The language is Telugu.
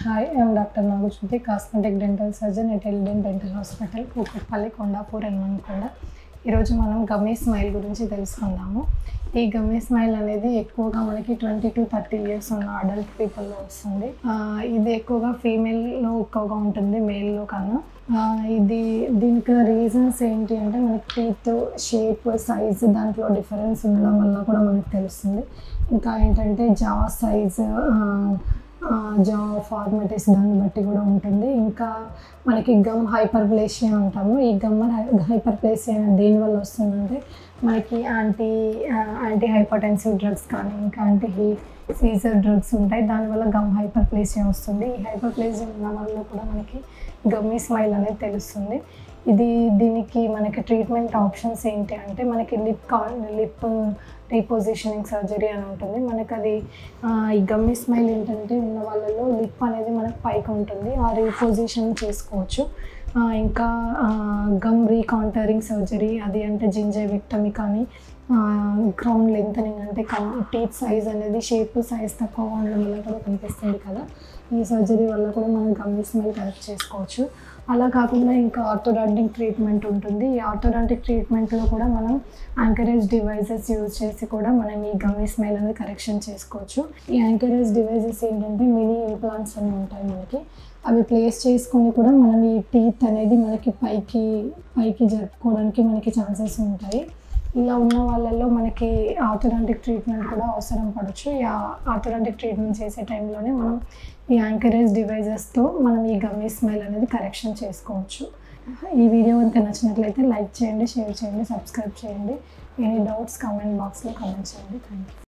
hi I'm doctor Nagajyothi cosmetic dental surgeon at Elden dental hospital Kukatpally Kondapur and మనకొండ ఈరోజు మనం గమ్మీ స్మైల్ గురించి తెలుసుకుందాము ఈ గమ్మీ స్మైల్ అనేది ఎక్కువగా మనకి ట్వంటీ టు థర్టీ ఇయర్స్ ఉన్న అడల్ట్ పీపుల్లో వస్తుంది ఆ, ఇది ఎక్కువగా ఫీమేల్లో ఎక్కువగా ఉంటుంది మేల్లో కన్నా ఆ, ఇది దీనికి రీజన్స్ ఏంటి అంటే మనకి టీత్ షేప్ సైజ్ దాంట్లో డిఫరెన్స్ ఉండడం వల్ల కూడా మనకు తెలుస్తుంది ఇంకా ఏంటంటే జా సైజ్ జా ఫార్మాటిస్ దాన్ని బట్టి కూడా ఉంటుంది ఇంకా మనకి గమ్ హైపర్ ప్లేసియా అంటాము ఈ గమ్ హైపర్ ప్లేసియా దేనివల్ల వస్తుందంటే మనకి యాంటీ యాంటీ హైపర్టెన్సివ్ డ్రగ్స్ కానీ ఇంకా యాంటీ హీ సీజర్ డ్రగ్స్ ఉంటాయి దానివల్ల గమ్ హైపర్ ప్లేసియా వస్తుంది ఈ హైపర్ ప్లేసియా ఉన్న వల్ల కూడా మనకి గమ్మీ స్మైల్ అనేది తెలుస్తుంది ఇది దీనికి మనకి ట్రీట్మెంట్ ఆప్షన్స్ ఏంటి అంటే మనకి లిప్ లిప్ రీపొజిషనింగ్ సర్జరీ అని ఉంటుంది మనకి అది ఆ, ఈ గమ్మీ స్మైల్ ఏంటంటే ఉన్న వాళ్ళలో లిప్ అనేది మనకి పైకి ఉంటుంది ఆ రీపొజిషన్ చేసుకోవచ్చు ఆ, ఇంకా గమ్ రీకాంటరింగ్ సర్జరీ అది అంటే జింజైవెక్టమీ కానీ గ్రౌండ్ లెంతనింగ్ అంటే టీత్ సైజ్ అనేది షేప్ సైజ్ తక్కువగా ఉండడం వల్ల కూడా కనిపిస్తుంది కదా ఈ సర్జరీ వల్ల కూడా మనం గమ్మీ స్మైల్ కరెక్ట్ చేసుకోవచ్చు అలా కాకుండా ఇంకా ఆర్థోడాంటిక్ ట్రీట్మెంట్ ఉంటుంది ఈ ఆర్థోడాంటిక్ ట్రీట్మెంట్లో కూడా మనం యాంకరేజ్ డివైజెస్ యూజ్ చేసి కూడా మనం ఈ గమ్మీ స్మైల్ అనేది కరెక్షన్ చేసుకోవచ్చు ఈ యాంకరేజ్ డివైజెస్ ఏంటంటే మినీ ఇంప్లాంట్స్ అని ఉంటాయి మనకి అవి ప్లేస్ చేసుకొని కూడా మనం ఈ టీత్ అనేది మనకి పైకి పైకి జరుపుకోవడానికి మనకి ఛాన్సెస్ ఉంటాయి ఇలా ఉన్న వాళ్ళల్లో మనకి ఆర్థోడాంటిక్ ట్రీట్మెంట్ కూడా అవసరం పడవచ్చు ఈ ఆర్థోడాంటిక్ ట్రీట్మెంట్ చేసే టైంలోనే మనం ఈ యాంకరేజ్ డివైజెస్తో మనం ఈ గమ్మీ స్మైల్ అనేది కరెక్షన్ చేసుకోవచ్చు ఈ వీడియో కనుక నచ్చినట్లయితే లైక్ చేయండి షేర్ చేయండి సబ్స్క్రైబ్ చేయండి ఎనీ డౌట్స్ కామెంట్ బాక్స్లో కామెంట్ చేయండి థ్యాంక్ యూ